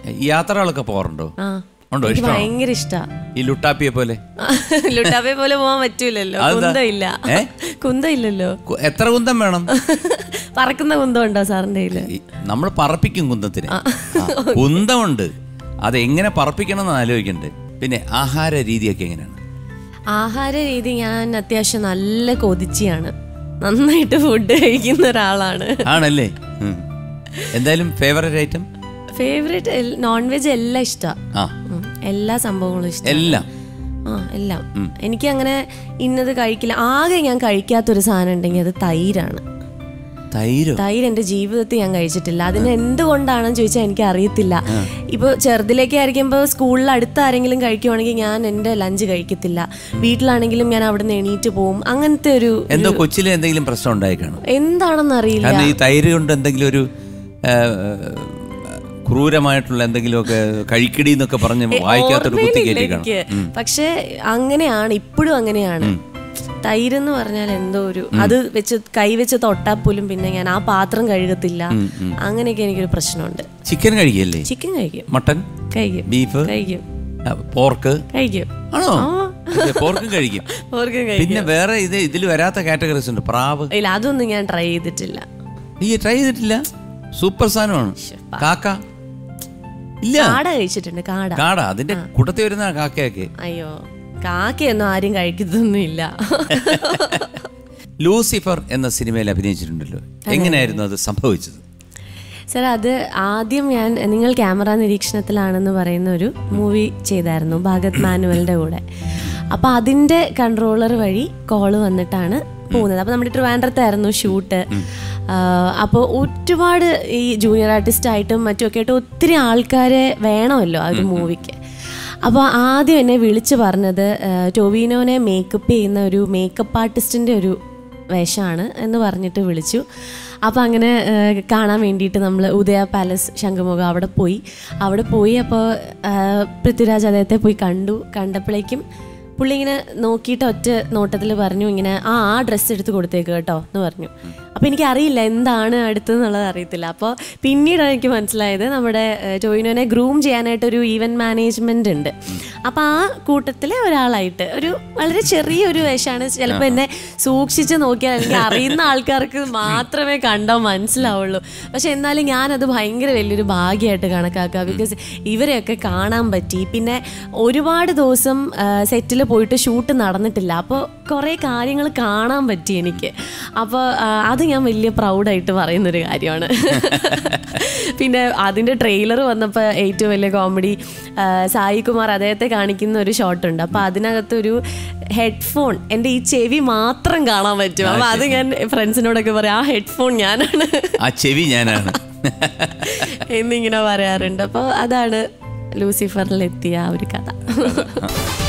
ഈ യാത്രകളൊക്കെ പോകാറുണ്ടോ ആ ഉണ്ടോ എനിക്ക് ഇഷ്ടമാണോ ഭയങ്കര ഇഷ്ടാ ഈ ലുട്ടാപ്പിയെ പോലെ ലുട്ടാപ്പെ പോലെ പോവാൻ പറ്റൂലല്ലോ അതെന്താ? കുന്തമില്ല ഏ? കുന്തമില്ലല്ലോ കു- എത്ര കുന്തം വേണം പറക്കുന്ന കുന്തം ഉണ്ടോ സാറിന്റെ കയ്യില് നമ്മൾ പറപ്പിക്കും കുന്തത്തിന് ആ, കുന്തമുണ്ട് അത് എങ്ങനെ പറപ്പിക്കണം എന്ന് ആലോചിക്കണ്ടേ പിന്നെ ആഹാര രീതിയൊക്കെ എങ്ങനെയാണ് ആഹാര രീതി ഞാൻ അത്യാവശ്യം നല്ല കൊതിച്ചിയാണ് നന്നായിട്ട് ഫുഡ് കഴിക്കുന്ന ഒരാളാണ് ആണല്ലേ ഉം. എന്തായാലും favourite item favourite non veg എല്ലാം ഇഷ്ടാ ആ ഉം, എല്ലാ സംഭവങ്ങളും ഇഷ്ടം എല്ലാം ആ എല്ലാം എനിക്ക് അങ്ങനെ ഇന്നത് കഴിക്കില്ല ആകെ ഞാൻ കഴിക്കാത്തൊരു സാധനം ഉണ്ടെങ്കിൽ അത് തൈരാണ് തൈരോ തൈര് എൻ്റെ ജീവിതത്തിൽ ഞാൻ കഴിച്ചിട്ടില്ല അതിന് എന്തുകൊണ്ടാണെന്ന് ചോദിച്ചാൽ എനിക്ക് അറിയത്തില്ല ഇപ്പോൾ ചെറുതിലേക്ക് ആയിരിക്കുമ്പോൾ സ്കൂളിൽ അടുത്ത് ആരെങ്കിലും കഴിക്കുവാണെങ്കിൽ ഞാൻ എൻ്റെ ലഞ്ച് കഴിക്കത്തില്ല വീട്ടിലാണെങ്കിലും ഞാൻ അവിടെ നിന്ന് എണീറ്റ് പോവും അങ്ങനത്തെ ഒരു എന്തോ കൊച്ചിലെ എന്തെങ്കിലും പ്രശ്നം ഉണ്ടായി കാണും എന്താണെന്ന് അറിയില്ല കാരണം ഈ തൈര് കൊണ്ട് എന്തെങ്കിലും ഒരു ആ, ക്രൂരമായിട്ടുള്ള എന്തെങ്കിലുമൊക്കെ കഴിക്കടി എന്നൊക്കെ പറഞ്ഞ് വായിക്കാത്തൊരു കുത്തി ഓർമ്മയിലില്ല കയറ്റി കാണും എനിക്ക് പക്ഷെ അങ്ങനെയാണ് ഇപ്പോഴും അങ്ങനെയാണ് തൈര് എന്ന് പറഞ്ഞാൽ എന്തോ ഒരു അത് വെച്ച് കൈ വെച്ച് തൊട്ടാൽ പോലും പിന്നെ ഞാൻ ആ പാത്രം കഴുകത്തില്ല അങ്ങനെയൊക്കെ എനിക്കൊരു പ്രശ്നമുണ്ട് ചിക്കൻ കഴിക്കല്ലേ ചിക്കൻ കഴിക്കും മട്ടൻ കഴിക്കും ബീഫ് കഴിക്കും പോർക്ക് കഴിക്കും ആണോ പോർക്കും കഴിക്കും ഓർക്കും കഴിക്കും പിന്നെ വേറെ ഇത് ഇതിൽ വരാത്ത കാറ്റഗറീസ് ഉണ്ട് പ്രാവ് ഇല്ല അതൊന്നും ഞാൻ ട്രൈ ചെയ്തിട്ടില്ല നീ ട്രൈ ചെയ്തിട്ടില്ല സൂപ്പർ സാധനമാണ് കാക്ക ഇല്ല കാട കഴിച്ചിട്ടുണ്ട് കാട കാട അതിന്റെ കൂട്ടത്തിൽ വരുന്ന കാക്കയൊക്കെ അയ്യോ കാക്കയൊന്നും ആരും കഴിക്കുന്നൊന്നുമില്ല ലൂസിഫർ എന്ന സിനിമയിൽ അഭിനയിച്ചിട്ടുണ്ടല്ലോ എങ്ങനെയായിരുന്നു അത് സംഭവിച്ചത് സാർ അത് ആദ്യം ഞാൻ നിങ്ങൾ ക്യാമറ നിരീക്ഷണത്തിലാണെന്ന് പറയുന്ന ഒരു മൂവി ചെയ്തായിരുന്നു ഭാഗത് മാനുവലിൻ്റെ കൂടെ അപ്പോൾ അതിൻ്റെ കൺട്രോളർ വഴി കോള് വന്നിട്ടാണ് പോകുന്നത് അപ്പോൾ നമ്മുടെ ട്രിവാൻഡ്രത്തായിരുന്നു ഷൂട്ട് അപ്പോൾ ഒരുപാട് ഈ ജൂനിയർ ആർട്ടിസ്റ്റ് ആയിട്ടും മറ്റുമൊക്കെ ആയിട്ട് ഒത്തിരി ആൾക്കാരെ വേണമല്ലോ ആ ഒരു മൂവിക്ക് അപ്പോൾ ആദ്യം എന്നെ വിളിച്ച് പറഞ്ഞത് ആ, ടൊവിനോനെ മേക്കപ്പ് ചെയ്യുന്ന ഒരു മേക്കപ്പ് ആർട്ടിസ്റ്റിൻ്റെ ഒരു വേഷമാണ് എന്ന് പറഞ്ഞിട്ട് വിളിച്ചു അപ്പോൾ അങ്ങനെ ആ, കാണാൻ വേണ്ടിയിട്ട് നമ്മൾ ഉദയ പാലസ് ശംഖുമുഖം അവിടെ പോയി അവിടെ പോയി അപ്പോൾ പൃഥ്വിരാജ് അദ്ദേഹത്തെ പോയി കണ്ടു കണ്ടപ്പോഴേക്കും പുള്ളി ഇങ്ങനെ നോക്കിയിട്ട് ഒറ്റ നോട്ടത്തിൽ പറഞ്ഞു ഇങ്ങനെ ആ ആ ഡ്രസ്സ് എടുത്ത് കൊടുത്തേക്ക് കേട്ടോ എന്ന് പറഞ്ഞു അപ്പോൾ എനിക്ക് അറിയില്ല എന്താണ് അടുത്തെന്നുള്ളത് അറിയത്തില്ല അപ്പോൾ പിന്നീടാണ് എനിക്ക് മനസ്സിലായത് നമ്മുടെ ഏഹ്, ടോയിനോനെ ഗ്രൂം ചെയ്യാനായിട്ട് ഒരു ഈവൻറ്റ് മാനേജ്മെൻ്റ് ഉണ്ട് അപ്പോൾ ആ കൂട്ടത്തിലെ ഒരാളായിട്ട് ഒരു വളരെ ചെറിയൊരു വേഷമാണ് ചിലപ്പോൾ എന്നെ സൂക്ഷിച്ച് നോക്കിയാൽ എനിക്ക് അറിയുന്ന ആൾക്കാർക്ക് മാത്രമേ കണ്ടാൽ മനസ്സിലാവുള്ളൂ പക്ഷെ എന്നാലും ഞാനത് ഭയങ്കര വലിയൊരു ഭാഗ്യമായിട്ട് കണക്കാക്കുക ബിക്കോസ് ഇവരെയൊക്കെ കാണാൻ പറ്റി പിന്നെ ഒരുപാട് ദിവസം സെറ്റിൽ പോയിട്ട് ഷൂട്ട് നടന്നിട്ടില്ല അപ്പോൾ കുറേ കാര്യങ്ങൾ കാണാൻ പറ്റി എനിക്ക് അപ്പോൾ അത് ഞാൻ വലിയ പ്രൗഡായിട്ട് പറയുന്നൊരു കാര്യമാണ് പിന്നെ അതിൻ്റെ ട്രെയിലർ വന്നപ്പോൾ ഏറ്റവും വലിയ കോമഡി സായി കുമാർ അദ്ദേഹത്തെ കാണിക്കുന്ന ഒരു ഷോട്ട് ഉണ്ട് അപ്പോൾ അതിനകത്തൊരു ഹെഡ്ഫോൺ എൻ്റെ ഈ ചെവി മാത്രം കാണാൻ പറ്റും അപ്പോൾ അത് ഞാൻ ഫ്രണ്ട്സിനോടൊക്കെ പറയാം ആ ഹെഡ്ഫോൺ ഞാനാണ് ആ ചെവി ഞാനാണ് എന്നിങ്ങനെ പറയാറുണ്ട് അപ്പോൾ അതാണ് ലൂസിഫറിലെത്തിയ ആ ഒരു കഥ